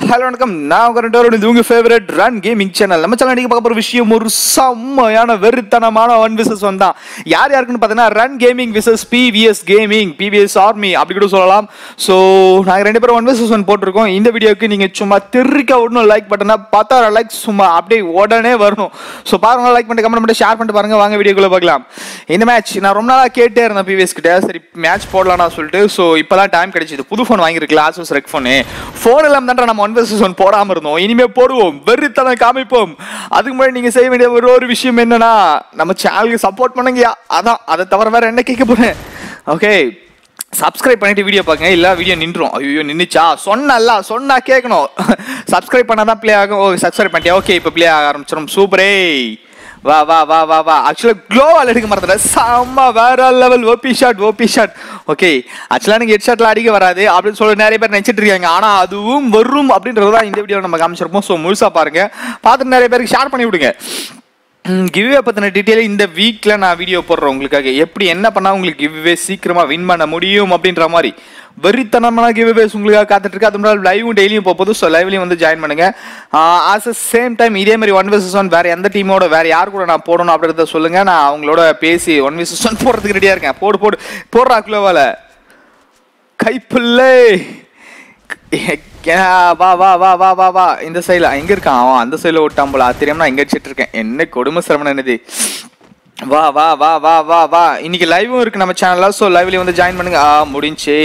hello வணக்கம் நான் உங்க ரெண்டு பேரும் இது உங்க ஃபேவரட் ரன் கேமிங் சேனல் நம்ம சேனல் நீங்க பார்க்க போற விஷயம் ஒரு செம்மையான வெறித்தனமான ஒன் விசஸ் ஒன் தான் யார் யாருக்குன்னு பார்த்தீங்கன்னா run gaming versus PVS gaming PVS army அப்படி கூட சொல்லலாம் ஸோ நாங்கள் ரெண்டு பேரும் ஒன் விசஸ் ஒன் போட்டிருக்கோம் இந்த வீடியோக்கு நீங்க சும்மா திருக்க விடணும் லைக் பட்டனா பத்தாயிரம் லைக் சும்மா அப்படியே உடனே வரணும் ஸோ பாருங்க லைக் பண்ணிட்டு கமெண்ட் பண்ணிட்டு ஷேர் பண்ணிட்டு பாருங்க வாங்க வீடியோக்குள்ள பார்க்கலாம் இந்த மேட்ச் நான் ரொம்ப நாளாக கேட்டே இருந்தேன் பிவிஎஸ் கிட்ட சரி மேட்ச் போடலாம்னு சொல்லிட்டு ஸோ இப்போதான் டைம் கிடைச்சிது புது ஃபோன் வாங்கியிருக்கல ஆசூஸ் ரெக் ஃபோனு ஃபோன் எல்லாம் தான் நம்ம ஒன் வர்சஸ் ஒன் போடாமல் இருந்தோம் இனிமே போடுவோம் வெறித்தனம் காமிப்போம் அதுக்கு முன்னாடி நீங்கள் செய்ய வேண்டிய ஒரு ஒரு விஷயம் என்னன்னா நம்ம சேனலுக்கு சப்போர்ட் பண்ணுங்கயா அதான் அதை தவிர வேற என்ன கேட்க போறேன் ஓகே சப்ஸ்கிரைப் பண்ணிட்டு வீடியோ பாருங்க இல்ல வீடியோ நின்றும் ஐயோ நின்னுச்சா சொன்னல சொன்னா கேட்கணும் சப்ஸ்கிரைப் பண்ணாதான் ப்ளே ஆகும் ஓ சப்ஸ்கிரைப் பண்ணிட்டியா ஓகே இப்போ ப்ளே ஆக ஆரம்பிச்சிடும் சூப்பரே வா வா வா வா வா ஆக்சுவலாக க்ளோவால் எடுக்க மறந்துட்டேன் செம்ம வேற level OP shot OP shot okay ஆக்சுவலாக எனக்கு ஹெட் ஷாட்ல அடிக்க வராது அப்படின்னு சொல்லி நிறைய பேர் நினைச்சிட்டு இருக்காங்க ஆனால் அதுவும் வரும் அப்படின்றது தான் இந்த வீடியோ நம்ம காமிச்சிருப்போம் ஸோ முழுசா பாருங்க பார்த்துட்டு நிறைய பேருக்கு ஷேர் பண்ணி விடுங்க கிவ்வே பற்றின டீட்டெயில் இந்த வீக்கில் நான் வீடியோ போடுறேன் உங்களுக்காக எப்படி என்ன பண்ணால் உங்களுக்கு கிவ்வே சீக்கிரமாக வின் பண்ண முடியும் அப்படின்ற மாதிரி வெறித்தனமான கிவ்வேஸ் உங்களுக்காக காத்துட்டு இருக்கு அது முன்னாடி லைவும் டெய்லியும் போகுது ஸோ லைவ்லையும் வந்து ஜாயின் பண்ணுங்க ஆஸ் அ சேம் டைம் இதே மாதிரி ஒன் விசஸ் ஒன் வேற எந்த டீமோட வேற யார் கூட நான் போடணும் அப்படின்றத சொல்லுங்க நான் அவங்களோட பேசி ஒன் விசஸ் ஒன் போடுறதுக்கு ரெடியாக இருக்கேன் போடு போடு போடுறா குளோவால கைப்புல்லை வா வா வா வா வா வா இந்த சைடில் எங்க இருக்கான் அவன் அந்த சைடில் விட்டான் போல தெரியாம நான் எங்க வச்சுட்டு இருக்கேன் என்ன கொடுமை சிரமம் என்னது வா வா வா வா வா வா இன்னைக்கு லைவும் இருக்கு நம்ம சேனல்ல ஸோ லைவ்ல வந்து ஜாயின் பண்ணுங்க ஆ முடிஞ்சே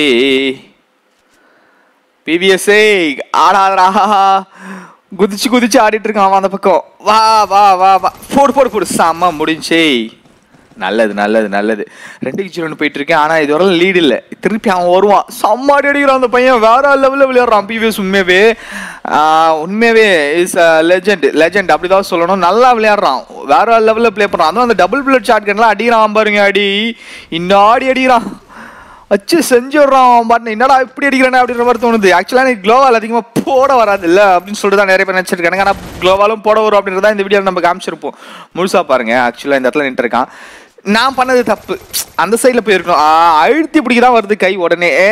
பிபிஎஸ்ஏ ஆடாதடா குதிச்சு குதிச்சு ஆடிட்டு இருக்கான் அவன் அந்த பக்கம் வா வா வா வா போடு போடு போடு செம்ம முடிஞ்சே நல்லது நல்லது நல்லது ரெண்டுக்கு ஜீரோன்னு போயிட்டு இருக்கேன் ஆனால் இது வரலாம் லீடு இல்லை திருப்பி அவன் வருவான் செம்மாடி அடிக்கிறான் அந்த பையன் வேற லெவலில் விளையாடுறான் பிவிஎஸ் உண்மையாவே ஆஹ் உண்மையாவே இஸ் லெஜெண்ட் லெஜெண்ட் அப்படிதான் சொல்லணும் நல்லா விளையாடுறான் வேற லெவலில் ப்ளே பண்ணுறான் அதுவும் அந்த டபுள் பிளட் ஷாட் கன்லாம் அடிக்கிறான் பாருங்க அடி இன்னும் ஆடி அடிக்கிறான் வச்சு செஞ்சுடுறான் அவன் பாட்டு என்னடா இப்படி அடிக்கிறானே அப்படின்ற மாதிரி தோணுது ஆக்சுவலாக எனக்கு க்ளோவால் அதிகமாக போட வராது இல்லை அப்படின்னு சொல்லிட்டு தான் நிறைய பேர் நினச்சிருக்காங்க ஆனால் க்ளோவாலும் போட வரும் அப்படின்றத இந்த வீடியோவில் நம்ம காமிச்சிருப்போம் முழுசா பாருங்க ஆக்சுவலாக இந்த இடத்துல நின்று இருக்கான் நான் பண்ணது தப்பு அந்த சைடில் போயிருக்கணும் ஆ, அழுத்தி இப்படி தான் வருது கை உடனே ஏ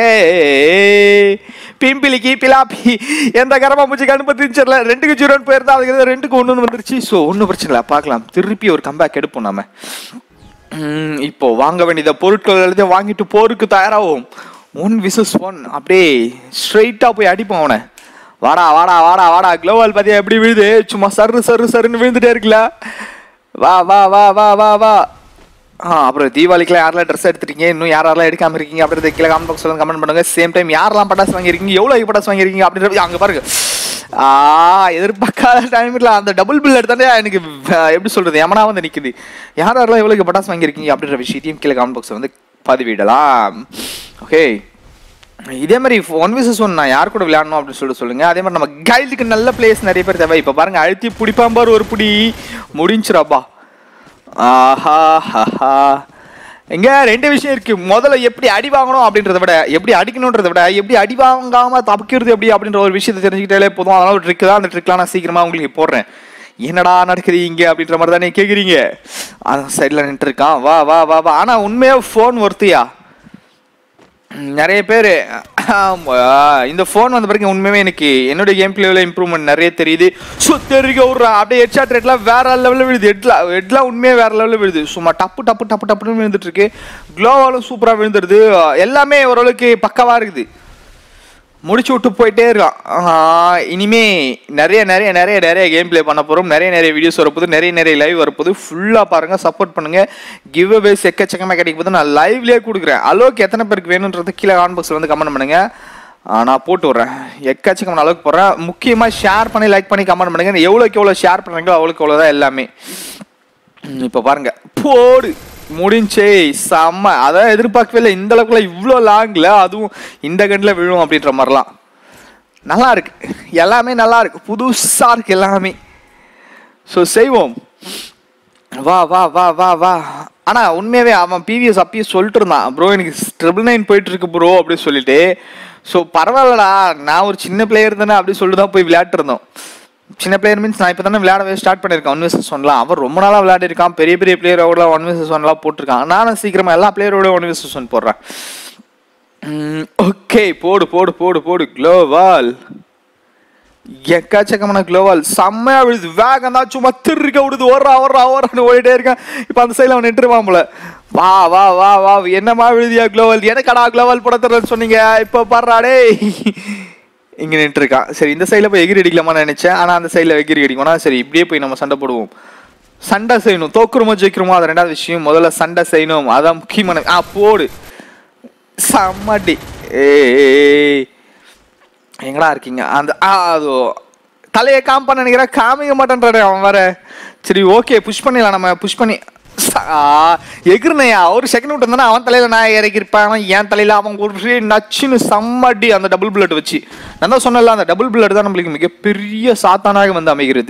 பிம்பிலிக்கி பிலாப்பி எந்த கரமா மூச்சு கண்டுபத்திச்சல ரெண்டுக்கு ஜீரோன்னு போயிருந்தா அதுக்கு ரெண்டுக்கு ஒன்று வந்துருச்சு ஸோ ஒன்றும் பிரச்சனை இல்லை பார்க்கலாம் திருப்பி ஒரு கம்பேக் எடுப்போம் நாம ம், இப்போ வாங்க வேண்டியத பொருட்கள் எல்லாத்தையும் வாங்கிட்டு போருக்கு தயாராகும் ஒன் விசஸ் ஒன் அப்படியே ஸ்ட்ரைட்டா போய் அடிப்போம் அவனை வாடா வாடா வாடா வாடா குளோபல் பாத்தியா எப்படி விழுது சும்மா சரு சரு சருன்னு விழுந்துட்டே இருக்குல்ல வா வா வா வா வா வா ஆ அப்புறம் தீபாவளிக்குலாம் யாரெல்லாம் ட்ரெஸ் எடுத்துட்டீங்க இன்னும் யாரெல்லாம் எடுக்காம இருக்கீங்க அப்படின்றத கீழே கமெண்ட் பாக்ஸ் வந்து கமெண்ட் பண்ணுங்க சேம் டைம் யாரெல்லாம் பட்டாசு வாங்கியிருக்கீங்க எவ்வளோ பட்டாசு வாங்கியிருக்கீங்க அப்படின்றது அங்கே பாருங்க ஆ எதிர்பார்க்காத டைமில் அந்த டபுள் பில் எடுத்தாலே எனக்கு அஹ், எப்படி சொல்றது எமனா வந்து நிக்குது யார் யாரெல்லாம் எவ்வளோ பட்டாசு வாங்கியிருக்கீங்க அப்படின்ற விஷயத்தையும் கீழே கமெண்ட் பாக்ஸ் வந்து பதிவிடலாம் ஓகே இதே மாதிரி ஒன் விசஸ் ஒன் நான் யார் கூட விளையாடணும் அப்படின்னு சொல்லிட்டு சொல்லுங்க அதே மாதிரி நம்ம கைடுக்கு நல்ல பிளேஸ் நிறைய பேர் தேவை இப்போ பாருங்க அழுத்தி பிடிப்பான் பாரு ஒரு பிடி முடிஞ்சிராப்பா ஆஹா ஹஹா இங்க ரெண்டு விஷயம் இருக்கு முதல்ல எப்படி அடி வாங்கணும் அப்படின்றத விட எப்படி அடிக்கணுன்றத விட எப்படி அடி வாங்காம தப்பிக்கிறது எப்படி அப்படின்ற ஒரு விஷயத்தை தெரிஞ்சுக்கிட்டாலே போதும் அதனால ஒரு ட்ரிக் தான் அந்த ட்ரிக்லாம் நான் சீக்கிரமா உங்களுக்கு போடுறேன் என்னடா நடக்குது இங்க அப்படின்ற மாதிரி தானே கேக்குறீங்க அந்த சைட்ல நின்று இருக்கான் வா வா வா வா ஆனா உண்மையா ஃபோன் ஒர்த்தியா நிறைய பேர் இந்த ஃபோன் வந்த பிறகு உண்மையுமே எனக்கு என்னோட கேம் பிளேவில் இம்ப்ரூவ்மெண்ட் நிறைய தெரியுது ஸோ தெரிவிக்க விட்றான் அப்படியே ஹெட்ஷாட் ரேட்லாம் வேற லெவலில் விழுது ஹெட்லாம் ஹெட்லாம் உண்மையாக வேற லெவலில் விழுது சும்மா டப்பு டப்பு டப்பு டப்புன்னு விழுந்துட்டு இருக்கு க்ளோவாலும் சூப்பராக விழுந்துருது எல்லாமே ஓரளவுக்கு பக்கவாக இருக்குது முடிச்சு விட்டு போயிட்டே இருக்கான் ஆஹ் இனிமே நிறைய நிறைய நிறைய நிறைய கேம் ப்ளே பண்ண போகிறோம் நிறைய நிறைய வீடியோஸ் வரப்போகுது நிறைய நிறைய லைவ் வரப்போகுது ஃபுல்லாக பாருங்கள் சப்போர்ட் பண்ணுங்கள் கிவ் அவேஸ் எக்கச்சக்கமாக கிடைக்கும் போது நான் லைவ்லேயே கொடுக்குறேன் அளவுக்கு எத்தனை பேருக்கு வேணுன்றது கீழே கான் பாக்ஸில் வந்து கமெண்ட் பண்ணுங்கள் ஆஹ் நான் போட்டு விட்றேன் எக்கச்சக்கமான அளவுக்கு போடுறேன் முக்கியமாக ஷேர் பண்ணி லைக் பண்ணி கமெண்ட் பண்ணுங்கள் எவ்வளோக்கு எவ்வளோ ஷேர் பண்ணுறீங்களோ அவ்வளோக்கு அவ்வளோ தான் எல்லாமே ம், இப்ப பாருங்க போடு முடிஞ்சே செம்ம அதான் எதிர்பார்க்கவே இல்லை இந்த அளவுக்குள்ள இவ்வளோ லாங்ல அதுவும் இந்த கண்டில் விழும் அப்படின்ற மாதிரிலாம் நல்லா இருக்கு எல்லாமே நல்லா இருக்கு புதுசா இருக்கு எல்லாமே ஸோ செய்வோம் வா வா வா வா வா ஆனா உண்மையாவே அவன் பிவிஎஸ் அப்பயே சொல்லிட்டு இருந்தான் ப்ரோ எனக்கு ட்ரிபிள் நைன் போயிட்டு இருக்கு ப்ரோ அப்படின்னு சொல்லிட்டு ஸோ பரவாயில்லடா நான் ஒரு சின்ன பிளேயர் தானே அப்படி சொல்லிட்டு தான் போய் விளையாட்டு இருந்தோம் சின்ன பிளேயர் மீன்ஸ் நான் இப்போ தானே விளையாடவே ஸ்டார்ட் பண்ணியிருக்கேன் ஒன் விசஸ் ஒன்லாம் அவர் ரொம்ப நாளாக விளையாடி இருக்கான் பெரிய பெரிய பிளேயரோட ஒன் விசஸ் ஒன்லாம் போட்டிருக்கான் நானும் சீக்கிரமா எல்லா பிளேயரோட ஒன் விசஸ் ஒன் போடுறேன் ஓகே போடு போடு போடு போடு க்ளோவால் எக்காச்சக்கமான குளோவால் செம்மையா விழுது வேகம் தான் சும்மா திருக்க விடுது ஓடுறா ஓடுறா ஓடுறான்னு ஓடிட்டே இருக்கான் இப்போ அந்த சைடில் அவன் நின்றுவான் போல வா வா வா வா என்னமா விழுதியா குளோவல் எனக்கடா குளோவல் போட தரேன்னு சொன்னீங்க இப்போ பாடுறாடே இங்க நின்று இருக்கான் சரி இந்த சைடில் போய் எகிரி அடிக்கலாமான்னு நினைச்சேன் ஆனா அந்த சைடில் எகிரி அடிக்கணும்னா சரி இப்படியே போய் நம்ம சண்டை போடுவோம் சண்டை செய்யணும் தோக்குறோமோ ஜெயிக்கிறோமோ அது ரெண்டாவது விஷயம் முதல்ல சண்டை செய்யணும் அதான் முக்கியமான ஆ போடு செம்மடி ஏய் எங்கடா இருக்கீங்க அந்த ஆ அது தலையை காம்ப நினைக்கிறேன் காமிக்க மாட்டேன்றாரு அவன் வர சரி ஓகே புஷ் பண்ணிடலாம் நம்ம புஷ் பண்ணி ச- ஆ, எகிர்னையா ஒரு செகண்ட் விட்டு இருந்தா அவன் தலையில நான் இறக்கிருப்பேன் அவன் என் தலையில அவன் ஒரு நச்சுன்னு செம்மடி அந்த டபுள் புல்லட் வச்சு நான் தான் சொன்னல அந்த டபுள் புல்லட் தான் நம்மளுக்கு மிகப்பெரிய சாத்தானாக வந்து அமைகிறது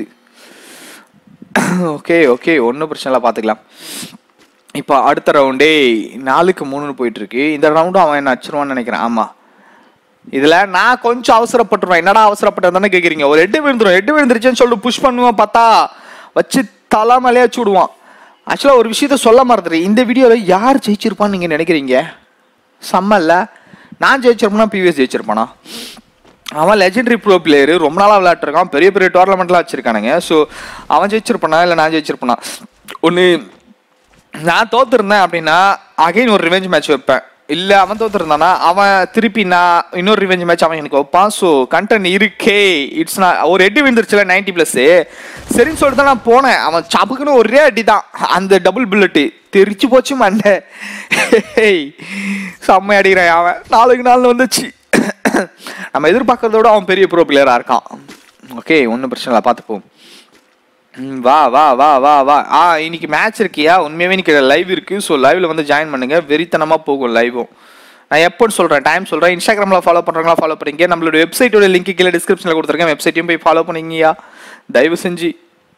ஓகே ஓகே ஒன்றும் பிரச்சனை இல்லை பார்த்துக்கலாம் இப்போ அடுத்த ரவுண்டே நாலுக்கு மூணுன்னு போயிட்டு இருக்கு இந்த ரவுண்டும் அவன் என்ன அச்சிருவான்னு நினைக்கிறேன் ஆமா இதுல நான் கொஞ்சம் அவசரப்பட்டுருவேன் என்னடா அவசரப்பட்டதானே கேக்குறீங்க ஒரு எட்டு விழுந்துரும் எட்டு விழுந்துருச்சுன்னு சொல்லிட்டு புஷ் பண்ணுவேன் பார்த்தா வச்சு தலைமலையா சூடுவான் ஆக்சுவலா ஒரு விஷயத்த சொல்ல மறந்துடுறேன் இந்த வீடியோல யார் ஜெயிச்சிருப்பான்னு நீங்க நினைக்கிறீங்க செம்மல்ல நான் ஜெயிச்சிருப்பேனா பிவிஎஸ் ஜெயிச்சிருப்பானா அவன் லெஜெண்டரி ப்ரோ பிளேயர் ரொம்ப நாளாக விளையாட்டுருக்கான் பெரிய பெரிய டோர்னமெண்ட்லாம் வச்சிருக்கானுங்க ஸோ அவன் ஜெயிச்சிருப்பானா இல்லை நான் ஜெயிச்சிருப்பானா ஒன்று நான் தோத்துருந்தேன் அப்படின்னா அகைன் ஒரு ரிவெஞ்ச் மேட்ச் வைப்பேன் இல்ல அவன் தோத்துருந்தானா அவன் திருப்பி நான் இன்னொரு ரிவெஞ்ச் மேட்ச் அவன் எனக்கு வைப்பான் ஸோ கண்டென்ட் இருக்கே இட்ஸ் நான் ஒரு எட்டு விழுந்துருச்சுல நைன்டி ப்ளஸ் சரின்னு சொல்லிட்டு தான் நான் போனேன் அவன் சபுக்குன்னு ஒரே அடி தான் அந்த டபுள் புல்லட்டு தெரிச்சு போச்சு மண்டை ஹேய், செம்ம அடிக்கிறான் அவன் நாளுக்கு நாள் வந்துச்சு நம்ம எதிர்பார்க்கறத விட அவன் பெரிய ப்ரோ பிளேயராக இருக்கான் ஓகே ஒன்றும் பிரச்சனை இல்லை பார்த்துப்போம் ம், வா வா வா வா வா ஆ இன்னைக்கு மேட்ச் இருக்கியா உண்மையாவே இன்னைக்கு லைவ் இருக்கு ஸோ லைவ்ல வந்து ஜாயின் பண்ணுங்க வெறித்தனமா போகும் லைவும் நான் எப்போன்னு சொல்றேன் டைம் சொல்றேன் இன்ஸ்டாகிராம்ல ஃபாலோ பண்றவங்களா ஃபாலோ பண்ணுங்க நம்மளோட வெப்சைட்டோட லிங்க் கீழே டிஸ்கிரிப்ஷன்ல கொடுத்துருக்கேன் வெப்சைட்டையும் போய் ஃபாலோ பண்ணீங்கயா தயவு செஞ்சு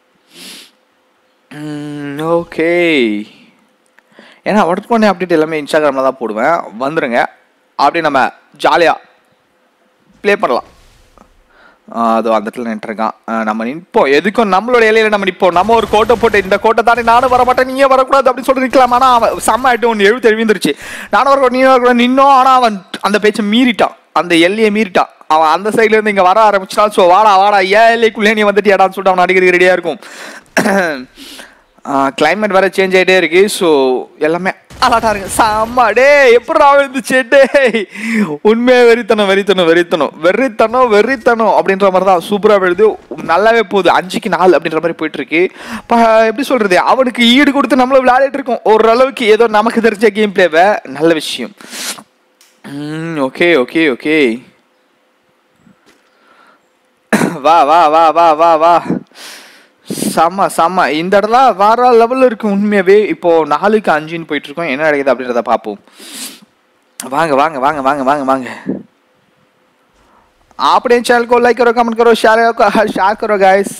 ஓகே ஏன்னா ஒர்க் பண்ணி அப்டேட் எல்லாமே இன்ஸ்டாகிராமில் தான் போடுவேன் வந்துருங்க அப்படியே நம்ம ஜாலியாக ப்ளே பண்ணலாம் ஆ, அதோ அந்த இடத்துல நின்றுருக்கான் நம்ம நிற்போம் எதுக்கும் நம்மளோட இலையில நம்ம நிற்போம் நம்ம ஒரு கோட்டை போட்டு இந்த கோட்டை தாண்டி நானும் வர மாட்டேன் நீயே வரக்கூடாது அப்படின்னு சொல்லிட்டு நிற்கலாம் ஆனால் அவன் செம்ம ஆயிட்டு ஒன்று எழுபத்தி எழுந்துருச்சு நானும் வரக்கூடாது நீ வரக்கூடாது நின்னோம் ஆனால் அவன் அந்த பேச்சை மீறிட்டான் அந்த எல்லையை மீறிட்டான் அவன் அந்த சைட்ல இருந்து இங்க வர ஆரம்பிச்சிட்டான் ஸோ வாடா வாடா ஏன் எல்லைக்குள்ளே நீ வந்துட்டியாடான்னு சொல்லிட்டு அவன் அடிக்கிறதுக்கு ரெடியா இருக்கும் கிளைமேட் வேற சேஞ்ச் ஆயிட்டே இருக்கு ஸோ எல்லாமே அலாட்டா இருக்கு செம்ம டே எப்படி விழுந்துச்சு டே உண்மையா வெறித்தனம் வெறித்தனம் வெறித்தனம் வெறித்தனம் வெறித்தனம் அப்படின்ற மாதிரி தான் சூப்பரா விழுது நல்லாவே போகுது அஞ்சுக்கு நாலு அப்படின்ற மாதிரி போயிட்டு இருக்கு ப- எப்படி சொல்றது அவனுக்கு ஈடு கொடுத்து நம்மள விளையாடிட்டு இருக்கோம் ஓரளவுக்கு ஏதோ நமக்கு தெரிஞ்ச கேம் பிளேவை நல்ல விஷயம் ஓகே ஓகே ஓகே வா வா வா வா வா வா செம்ம செம்ம இந்த இடத்துல வேற லெவல்ல இருக்கு உண்மையாவே இப்போ நாலுக்கு அஞ்சுன்னு போயிட்டு இருக்கோம் என்ன நடக்குது அப்படின்றத பார்ப்போம் வாங்க வாங்க வாங்க வாங்க வாங்க வாங்க आपने चैनल को लाइक करो कमेंट करो शेयर करो शेयर करो गाइस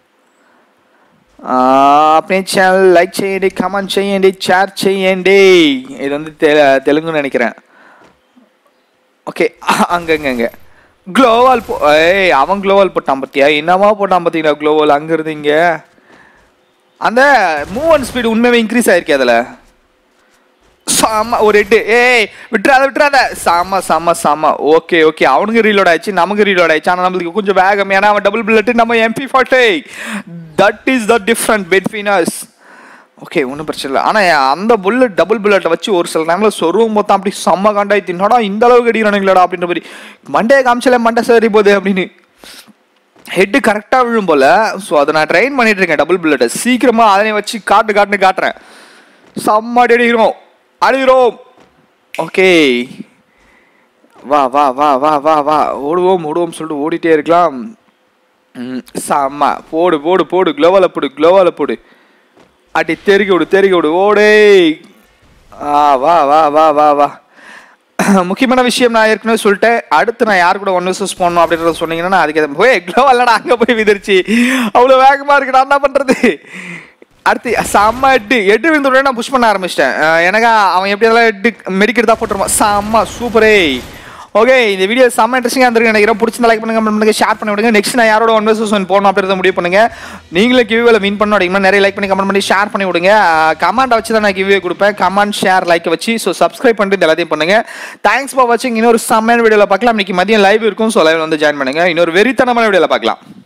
अपने ఛానల్ లైక్ చేయండి కమెంట్ చేయండి షేర్ చేయండి ఇది வந்து தெ- தெலுங்குன்னு நினைக்கிறேன் ஓகே அங்கங்க குளோவால் போ ஏய் அவன் குளோவால் போட்டான் பத்தியா என்னவா போட்டான் பார்த்தீங்களா குளோவால் அங்க இருந்து இங்க அந்த மூவ் அண்ட் ஸ்பீடு உண்மையாவே இன்க்ரீஸ் ஆயிருக்கு அதுல சாம ஒரு எட்டு ஏய் விட்டுறாத விட்டுறாத சாம சாம சாம ஓகே ஓகே அவனுக்கு ரீலோட் ஆயிடுச்சு நமக்கு ரீலோட் ஆயிடுச்சு ஆனால் நம்மளுக்கு கொஞ்சம் வேகம் ஏன்னா அவன் டபுள் புல்லட் நம்ம MP forty that is the different between us okay ஒன்றும் பிரச்சனை இல்லை ஆனால் அந்த புல்லட் டபுள் புல்லட்டை வச்சு ஒரு சில டைமில் சொருவும் மொத்தம் அப்படி செம்ம காண்டாய் தின்னடா இந்த அளவுக்கு அடிக்கிறானுங்களா அப்படின்ற மாதிரி மண்டையை காமிச்சல மண்டை சரி போகுது அப்படின்னு ஹெட்டு கரெக்டாக விழும் போல ஸோ அதை நான் ட்ரைன் பண்ணிட்டு இருக்கேன் டபுள் புல்லட்டை சீக்கிரமா அதனை வச்சு காட்டு காட்டுன்னு காட்டுறேன் செம்ம அடி அடிக்கிறோம் அடிக்கிறோம் ஓகே வா வா வா வா வா வா ஓடுவோம் ஓடுவோம் சொல்லிட்டு ஓடிட்டே இருக்கலாம் ம், செம்ம போடு போடு போடு க்ளோவால போடு க்ளோவால போடு அடி தெருக்கி விடு தெருக்கி விடு ஓடே ஆ வா வா வா வா வா முக்கியமான விஷயம் நான் ஏற்கனவே சொல்லிட்டேன் அடுத்து நான் யார் கூட ஒன் விசஸ் போடணும் அப்படின்றத சொன்னீங்கன்னா நான் அதுக்கு போய் எக்லோ இல்லடா அங்கே போய் விதிருச்சு அவ்வளோ வேகமாக இருக்குடா என்ன பண்ணுறது அடுத்து செம்ம எட்டு எட்டு விழுந்த உடனே நான் புஷ் பண்ண ஆரம்பிச்சிட்டேன் எனக்கு அவன் எப்படி எல்லாம் எட்டு மெடிக்கெட் தான் போட்டுருவான் செம்ம சூப்பரே ஓகே இந்த வீடியோ செம்ம இன்ட்ரெஸ்டிங்காக இருந்திருக்கு நினைக்கிறேன் பிடிச்சிருந்தா லைக் பண்ணுங்க comment பண்ணுங்க ஷேர் பண்ணி விடுங்க நெக்ஸ்ட் நான் யாரோட ஒன் வர்சஸ் ஒன் போகணும் அப்படின்றத முடிவு பண்ணுங்க நீங்களே கிவ்வேல வின் பண்ணணும் அப்படின்னா நிறைய லைக் பண்ணி கமெண்ட் பண்ணி ஷேர் பண்ணி விடுங்க கமெண்ட் வச்சு தான் நான் கிவ்வே கொடுப்பேன் கமெண்ட் ஷேர் லைக் வச்சு ஸோ சப்ஸ்கிரைப் பண்ணிட்டு இது எல்லாத்தையும் பண்ணுங்க தேங்க்ஸ் ஃபார் வாட்சிங் இன்னொரு செம்மையான வீடியோவில் பார்க்கலாம் இன்னைக்கு மதியம் லைவ் இருக்கும் ஸோ லைவ் வந்து ஜாயின் பண்ணுங்க இன்னொரு வெறித்தனமான வீடியோவில் பார்க்கலாம்